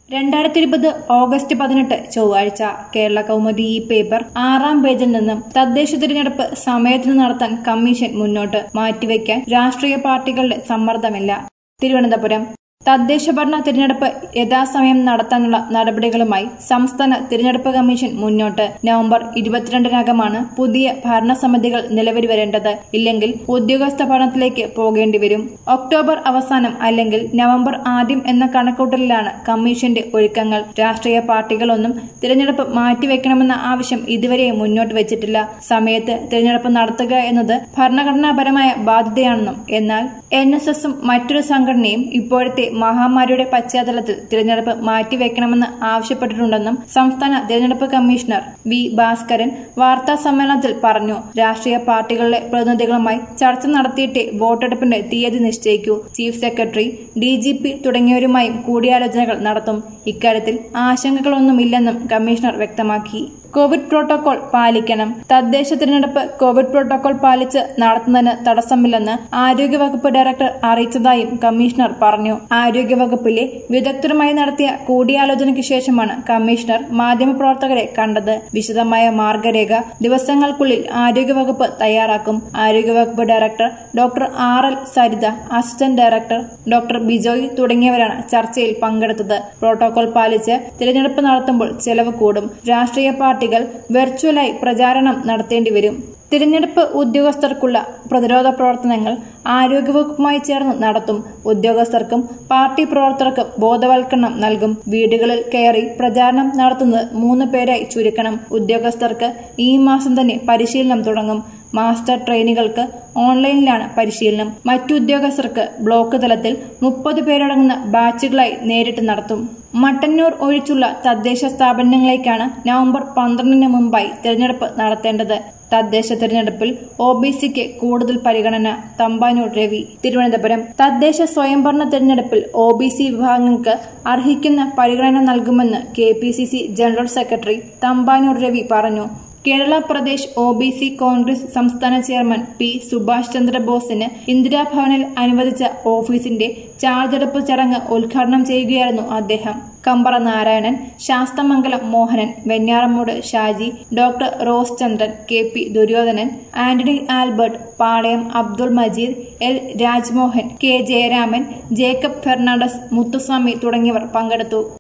രണ്ടായിരത്തി ഇരുപത് ഓഗസ്റ്റ് പതിനെട്ട് ചൊവ്വാഴ്ച കേരള കൗമുദി ഈ പേപ്പർ ആറാം പേജിൽ നിന്നും തദ്ദേശ തിരഞ്ഞെടുപ്പ് സമയത്തിന് നടത്താൻ കമ്മീഷൻ മുന്നോട്ട് മാറ്റിവെക്കാൻ രാഷ്ട്രീയ പാർട്ടികളുടെ സമ്മർദ്ദമില്ല തിരുവനന്തപുരം തദ്ദേശ ഭരണ തിരഞ്ഞെടുപ്പ് യഥാസമയം നടത്താനുള്ള നടപടികളുമായി സംസ്ഥാന തിരഞ്ഞെടുപ്പ് കമ്മീഷൻ മുന്നോട്ട് നവംബർ ഇരുപത്തിരണ്ടിനകമാണ് പുതിയ ഭരണസമിതികൾ നിലവിൽ വരേണ്ടത് ഇല്ലെങ്കിൽ ഉദ്യോഗസ്ഥ ഭരണത്തിലേക്ക് പോകേണ്ടി വരും ഒക്ടോബർ അവസാനം അല്ലെങ്കിൽ നവംബർ ആദ്യം എന്ന കണക്കൂട്ടലിലാണ് കമ്മീഷന്റെ ഒരുക്കങ്ങൾ രാഷ്ട്രീയ പാർട്ടികളൊന്നും തിരഞ്ഞെടുപ്പ് മാറ്റിവെക്കണമെന്ന ആവശ്യം ഇതുവരെ മുന്നോട്ട് വെച്ചിട്ടില്ല സമയത്ത് തിരഞ്ഞെടുപ്പ് നടത്തുക എന്നത് ഭരണഘടനാപരമായ ബാധ്യതയാണെന്നും എന്നാൽ എൻ എസ് എസും മറ്റൊരു സംഘടനയും ഇപ്പോഴത്തെ മഹാമാരിയുടെ പശ്ചാത്തലത്തിൽ തിരഞ്ഞെടുപ്പ് മാറ്റിവെക്കണമെന്ന് ആവശ്യപ്പെട്ടിട്ടുണ്ടെന്നും സംസ്ഥാന തിരഞ്ഞെടുപ്പ് കമ്മീഷണർ വി ഭാസ്കരൻ വാർത്താ സമ്മേളനത്തിൽ പറഞ്ഞു രാഷ്ട്രീയ പാർട്ടികളിലെ പ്രതിനിധികളുമായി ചർച്ച നടത്തിയിട്ടേ വോട്ടെടുപ്പിന്റെ തീയതി നിശ്ചയിക്കൂ chief secretary D G P തുടങ്ങിയവരുമായും കൂടിയാലോചനകൾ നടത്തും ഇക്കാര്യത്തിൽ ആശങ്കകളൊന്നുമില്ലെന്നും കമ്മീഷണർ വ്യക്തമാക്കി കോവിഡ് പ്രോട്ടോകോൾ പാലിക്കണം തദ്ദേശ തിരഞ്ഞെടുപ്പ് കോവിഡ് പ്രോട്ടോകോൾ പാലിച്ച് നടത്തുന്നതിന് തടസ്സമില്ലെന്ന് ആരോഗ്യവകുപ്പ് ഡയറക്ടർ അറിയിച്ചതായും കമ്മീഷണർ പറഞ്ഞു ആരോഗ്യവകുപ്പിലെ വിദഗ്ധരുമായി നടത്തിയ കൂടിയാലോചനയ്ക്ക് ശേഷമാണ് കമ്മീഷണർ മാധ്യമപ്രവർത്തകരെ കണ്ടത് വിശദമായ മാർഗരേഖ ദിവസങ്ങൾക്കുള്ളിൽ ആരോഗ്യവകുപ്പ് തയ്യാറാക്കും ആരോഗ്യവകുപ്പ് director doctor R L Saritha assistant director doctor Bijoy തുടങ്ങിയവരാണ് ചർച്ചയിൽ പങ്കെടുത്തത് പ്രോട്ടോകോൾ പാലിച്ച് തിരഞ്ഞെടുപ്പ് നടത്തുമ്പോൾ ചെലവ് കൂടും രാഷ്ട്രീയ പാർട്ടികൾ വെർച്വലായി പ്രചാരണം നടത്തേണ്ടി വരും തിരഞ്ഞെടുപ്പ് ഉദ്യോഗസ്ഥർക്കുള്ള പ്രതിരോധ പ്രവർത്തനങ്ങൾ ആരോഗ്യവകുപ്പുമായി ചേർന്ന് നടത്തും ഉദ്യോഗസ്ഥർക്കും പാർട്ടി പ്രവർത്തകർക്കും ബോധവൽക്കരണം നൽകും വീടുകളിൽ കയറി പ്രചാരണം നടത്തുന്നത് മൂന്ന് പേരായി ചുരുക്കണം ഉദ്യോഗസ്ഥർക്ക് ഈ മാസം തന്നെ പരിശീലനം തുടങ്ങും മാസ്റ്റർ ട്രെയിനികൾക്ക് ഓൺലൈനിലാണ് പരിശീലനം മറ്റു ഉദ്യോഗസ്ഥർക്ക് ബ്ലോക്ക് തലത്തിൽ മുപ്പത് പേരടങ്ങുന്ന ബാച്ചുകളായി നേരിട്ട് നടത്തും മട്ടന്നൂർ ഒഴിച്ചുള്ള തദ്ദേശ സ്ഥാപനങ്ങളിലേക്കാണ് നവംബർ പന്ത്രണ്ടിന് മുമ്പായി തിരഞ്ഞെടുപ്പ് നടത്തേണ്ടത് തദ്ദേശ തിരഞ്ഞെടുപ്പിൽ ഒ ബി സിക്ക് കൂടുതൽ പരിഗണന തമ്പാനൂർ രവി തിരുവനന്തപുരം തദ്ദേശ സ്വയംഭരണ തിരഞ്ഞെടുപ്പിൽ ഒ ബി സി വിഭാഗങ്ങൾക്ക് അർഹിക്കുന്ന പരിഗണന നൽകുമെന്ന് K P C C general secretary Thampanoor Ravi പറഞ്ഞു Kerala Pradesh O B C Congress സംസ്ഥാന ചെയർമാൻ പി സുഭാഷ് ചന്ദ്രബോസിന് ഇന്ദിരാഭവനിൽ അനുവദിച്ച ഓഫീസിന്റെ ചാർജെടുപ്പ് ചടങ്ങ് ഉദ്ഘാടനം ചെയ്യുകയായിരുന്നു അദ്ദേഹം Kampara Narayanan Sasthamangalam Mohanan Venjaramoodu Shaji doctor Rose Chandran K P Duryodhanan Antony Albert Palayam Abdul Majeed L Rajmohan K Jayaraman Jacob Fernandez Muthuswamy തുടങ്ങിയവർ പങ്കെടുത്തു